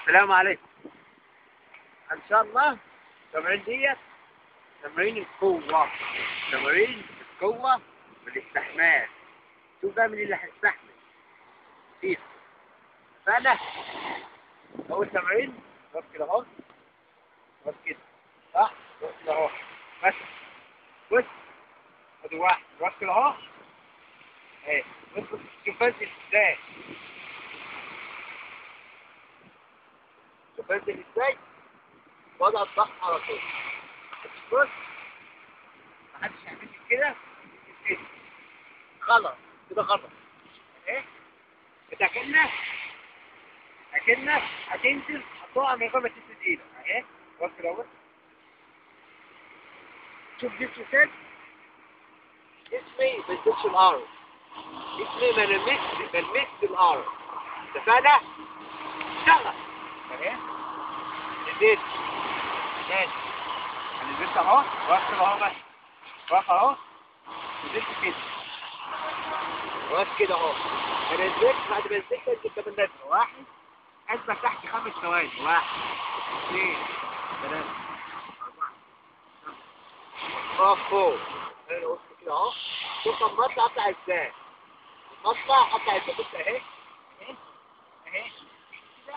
السلام عليكم ان شاء الله التمارين ديت تمارين القوة تمارين القوة والاستحمال شوف بقى مين اللي هيستحمل فيها فانا اول تمرين بص كده اهو بص كده صح بص كده اهو بس بص ادي واحد بص كده اهو اهي بص بص شوف انزل ازاي شوف انزل ازاي وضع الضغط على طول بص محدش يعمل كده كده غلط كده غلط ايه كده كأنك اكنك هتنزل هتقع من غير ما تسند ايدك اهي بص كده شوف جسمي فين جسمي ما يسيبش الارض جسمي ما لمسش ما لمسش الارض اتفقنا؟ اشتغل اهي نزلت ماشي انا نزلت اهو واقف كده اهو بس واقف اهو نزلت كده واقف كده اهو انا نزلت بعد ما نزلت انت كمان نازل واحد اثبت تحت خمس ثواني واحد اثنين ثلاثة أربعة خمسة اقف فوق انا قلت كده اهو شوف المطلع اطلع ازاي المطلع اطلع ازاي بص اهي اهي اهي كده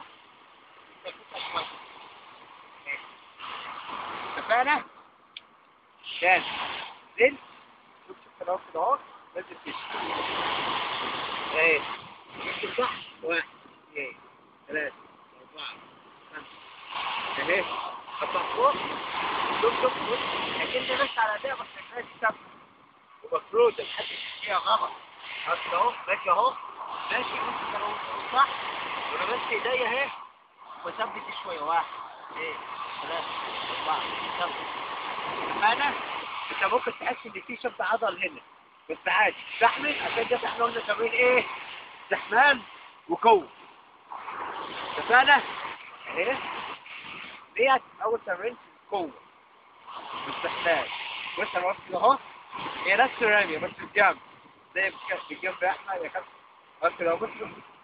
اتفقنا؟ تاني نزلت شوف شوف كده اهو كده اهو نزل كده اهي نزل تحت واحد اثنين ثلاثة أربعة خمسة اهي أطلع فوق شوف شوف بص أكن ماشي على أداء بس ماشي سبب ومفروض محدش فيها غلط أصل أهو ماشي أهو ماشي بص أهو صح وأنا ماسك إيديا أهي وثبت شوية واحد اثنين ثلاثة أربعة خمسة أنا أنت ممكن تحس إن في شد عضل هنا بس عادي استحمل عشان ده احنا قلنا تمرين إيه؟ استحمال وقوة اتفقنا؟ اهي ديت اول تمرين قوة واستحمال بص انا واقف كده اهو هي نفس الرمية بس الجنب زي بالجنب يا احمد يا كابتن واقف كده اهو بص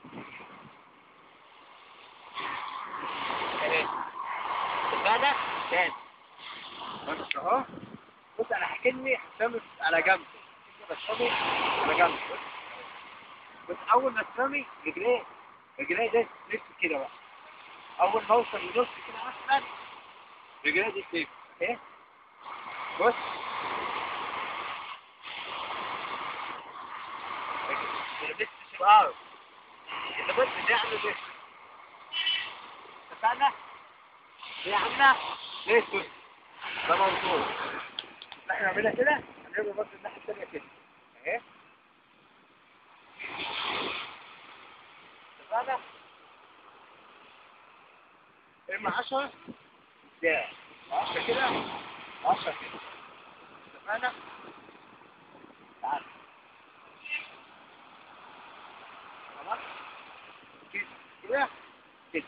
اهي اتفقنا؟ تاني بص اهو بص انا حكيني هترمي على جنب بترمي على جنب بص بس اول ما ترمي رجليه رجليه دي تلف كده بقى اول ما اوصل لنص كده مثلا رجليه دي تلف ايه بص ما لبستش الارض انت بص دي عامله دي اتفقنا دي عامله ليه بص ده موضوع احنا نعملها كده هنعمل برضه الناحيه الثانيه كده اهي اتفقنا اما 10 ده 10 كده 10 كده اتفقنا تعال خلاص كده كده كده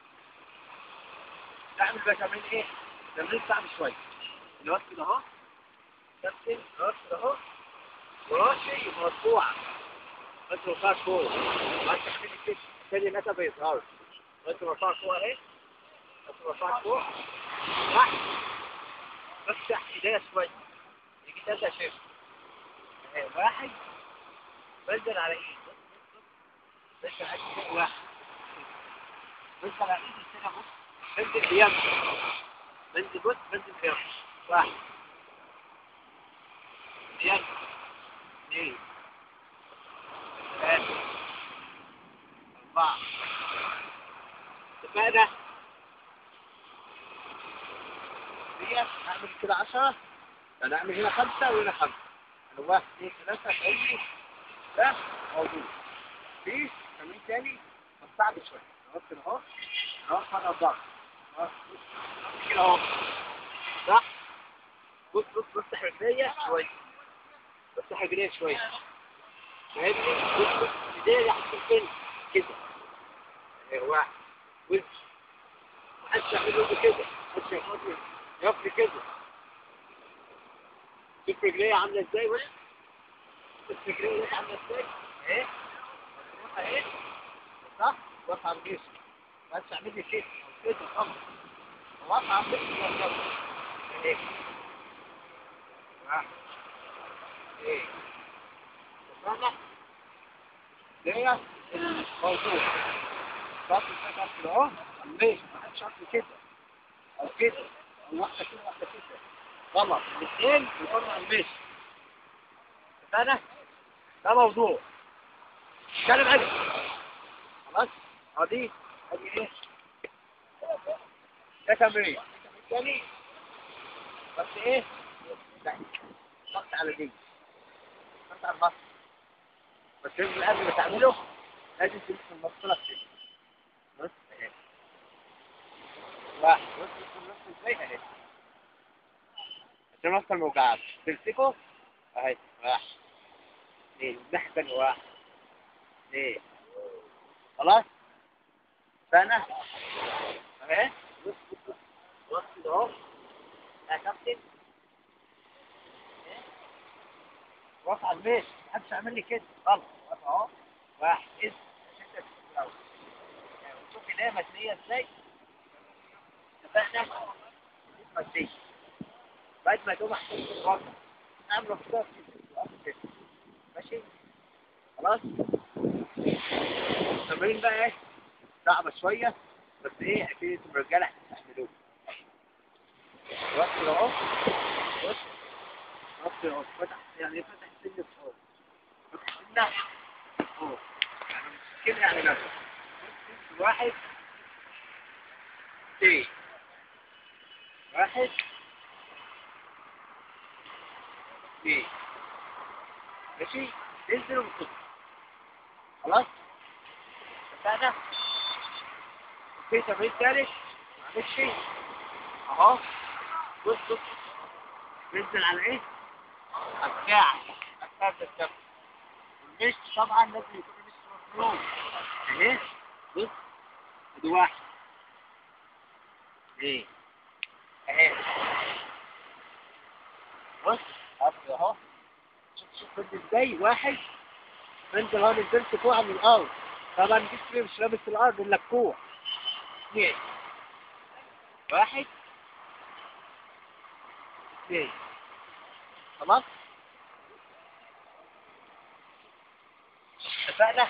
تعمل بقى تمرين ايه تمرين صعب شويه الوقت كده اهو كابتن الوقت كده اهو وراسي مرفوعه بس مرفوعه فوق ما تحمل الكتف الثاني متى بيظهر بس مرفوعه فوق اهي بس مرفوعه فوق تحت بس تحت ايديا شويه يجي تلاتة شيف اهي واحد بنزل على ايد بس بس على ايد واحد بس على ايد كده بص بنزل بيم بنزل بص بنزل بيم واحد بيم اثنين ثلاثة أربعة اتفقنا ديت هعمل كده عشرة أنا أعمل هنا خمسة وهنا خمسة أنا واحد اثنين ثلاثة فاهمني ده موجود في تمرين تاني بس صعب شوية أهو كده أهو أهو على الضغط أهو كده أهو صح بص بص بص رجليا شوية بص رجليا شوية فاهمني بص بص ايديا هتكون فين كده ايه واحد وش محدش يعمل له كده محدش ياخد يقف كده شوف رجليه عامله ازاي وش شوف رجليه عامله ازاي اهي اهي صح واقف على الجسم بس اعمل لي كده كده طبعا واقع عم بس ايه ها ايه فاهمة ديت الموضوع بس انت كده اهو ليش ما حدش عارف كده او كده او واحده كده واحده كده غلط الاثنين بيقولوا على المشي انا ده موضوع اتكلم عادي خلاص ادي ادي ايه ده تمرين تاني بس ايه ضغط على دي ضغط على المصر بس انت قبل ما تعمله لازم تمسك المصطلح كده بص اهي واحد بص بص بص ازاي اهي عشان المصطلح موجعك تمسكه اهي واحد اثنين محبن واحد اثنين خلاص سنة اهي بص بص بص كده اهو يا كابتن واقف على البيت محدش يعمل لي كده غلط واقف اهو واحد اسم شدة في الاول يعني شوف ايديا متنية ازاي اتفقنا متنية بعد ما تقوم احسن في الوضع اعمل كده كده ماشي خلاص التمرين بقى ايه صعبة شوية بس ايه اكيد الرجالة هتستحملوه وقت اهو بص وقت اهو فتح يعني فتح سن فوق فتح سنة فوق يعني مش كده يعني نفسه واحد اثنين واحد اثنين ماشي انزل وصل خلاص اتفقنا في تمرين ثالث معلش اهو بص بص ننزل على ايه؟ على الساعة الساعة الكف والمشط طبعا لازم يكون مشط مفروض اهي بص ادي واحد ايه اهي بص ابدا اهو شوف شوف بدي ازاي واحد انزل اهو نزلت فوق عن الارض طبعا جسمي مش لابس الارض الا الكوع اثنين واحد اثنين خلاص اتفقنا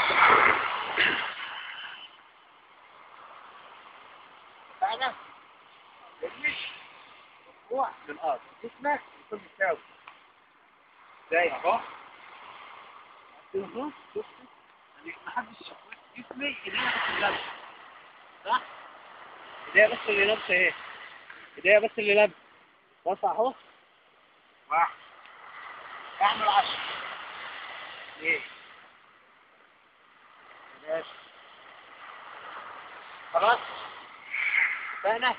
اتفقنا رجلك مقطوع من الارض جسمك يكون مستوي ازاي اهو اهو شفت يعني ما حدش شاف جسمي ايديا بس اللي لابسه صح ايديا بس اللي لابسه ايه ايديا بس اللي لابسه بص اهو واحد اعمل عشرة ايه ماشي خلاص ثانية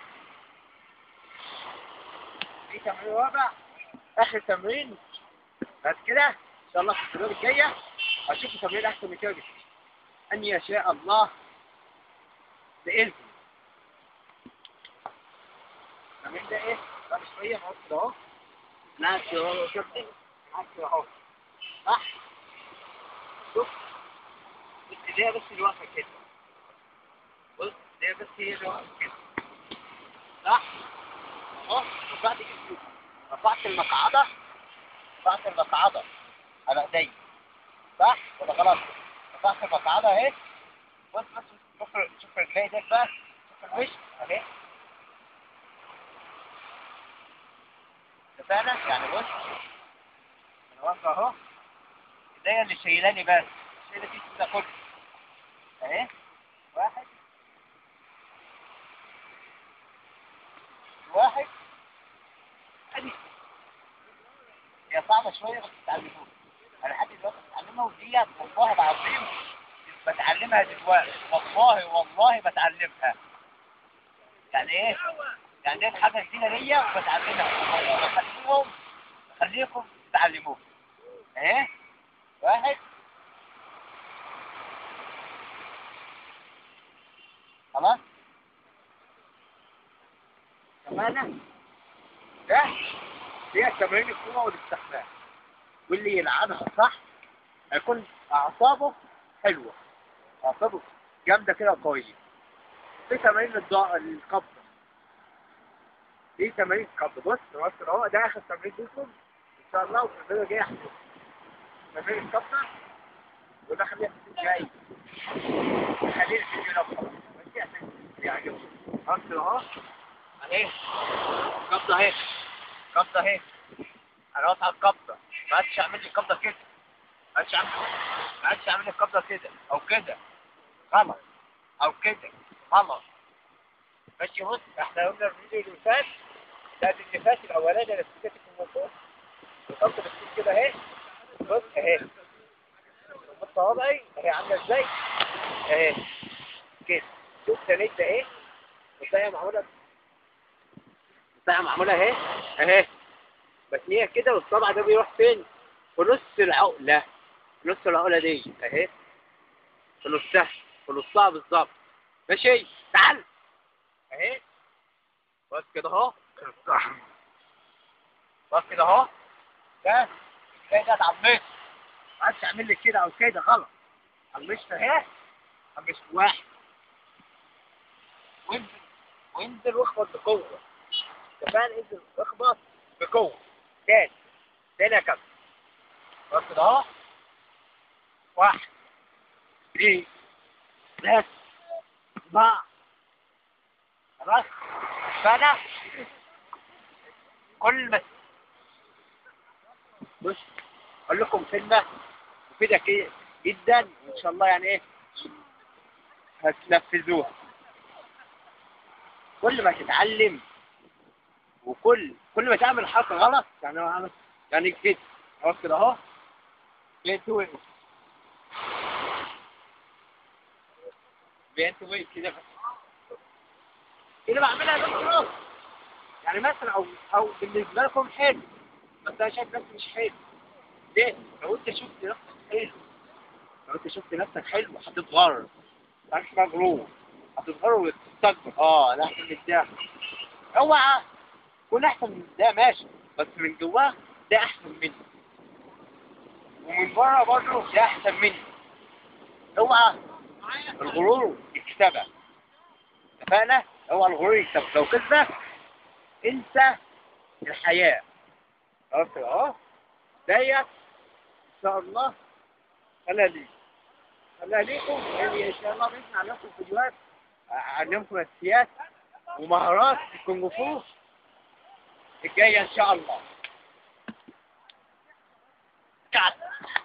في تمرين رابع اخر تمرين بعد كده ان شاء الله في السنوات الجاية هشوف تمرين احسن من كده بكتير ان يشاء الله بإذن التمرين ده ايه؟ طب شوية نحط ده اهو ناس اهو شوف ناس اهو صح؟ شوف بص ايديها بس اللي واقفة كده بص ايديها بس هي اللي واقفة كده صح؟ اهو وبعد كده رفعت المقعدة رفعت المقعدة على ايدي صح ولا غلط؟ رفعت المقعدة اهي بص بص شوف شوف رجلي ده بقى شوف الوش اهي اتفقنا؟ يعني بص انا واقفة اهو ايديا اللي شايلاني بس شايلة دي كده كله اهي واحد واحد ادي هي صعبة شوية بس تتعلموها انا لحد دلوقتي بتعلمها ودي والله العظيم بتعلمها دلوقتي والله والله بتعلمها يعني ايه؟ يعني ايه حاجة جديدة ليا وبتعلمها بخليهم بخليكم تتعلموها ايه؟ واحد خلاص؟ تمام ده هي تمارين القوة والاستحمام واللي يلعبها صح هيكون أعصابه حلوة أعصابه جامدة كده وقوية في تمارين الضغط القبضة دي تمارين القبضة بص بص اهو ده اخر تمرين ليكم ان شاء الله والتمرين جاي احسن تمرين القبضة وده خليها في الفيديو جاي خلينا الفيديو ده خلاص ماشي عشان يعجبكم بص اهو اهي قبضة اهي قبضة اهي انا واقف على القبضة ما عادش اعمل لي قبضة كده ما عادش اعمل ما عادش اعمل لي قبضة كده او كده غلط او كده غلط ماشي بص احنا قلنا الفيديو اللي فات ده اللي فات الاولاني انا سكتت من فوق وصلت بتكون كده اهي بص اهي بص وضعي اهي عامله ازاي اهي كده شوف تانيت ده ايه بتلاقيها معموله بتلاقيها معموله اهي اهي بتنيها كده والصبع ده بيروح فين في نص العقله في نص العقله دي اهي في نصها في نصها بالظبط ماشي تعال اهي بس كده اهو بس كده اهو ده ازاي ده اتعمشت ما عادش اعمل لك كده او كده غلط عمشت اهي عمشت واحد وانزل وانزل واخبط بقوه كمان انزل واخبط بقوه تاني تاني يا كابتن بس كده اهو واحد اثنين ثلاثة أربعة خلاص فأنا كل ما بص أقول لكم كلمة مفيدة كي- جدا وإن شاء الله يعني إيه هتنفذوها كل ما تتعلم وكل كل ما تعمل حركة غلط يعني أنا عمل يعني كده خلاص كده أهو بقيت وقف بقيت وقف كده بس اللي بعملها ده خلاص يعني مثلا او او بالنسبه لكم حلو بس انا شايف نفسي مش حلو ليه؟ لو انت شفت نفسك حلو لو انت شفت نفسك حلو هتتغر مش مغرور هتتغر وتستكبر اه انا احسن من ده اوعى كون احسن من ده ماشي بس من جواه ده احسن مني ومن بره برضه ده احسن مني اوعى الغرور يكسبك اتفقنا؟ هو الغرور يكسب لو كسبك انسى الحياة خلاص كده اهو ديت ان شاء الله خليها ليك خليها ليكم يعني ان شاء الله باذن عليكم فيديوهات اعلمكم اساسيات ومهارات في الكونغ فو الجايه ان شاء الله كات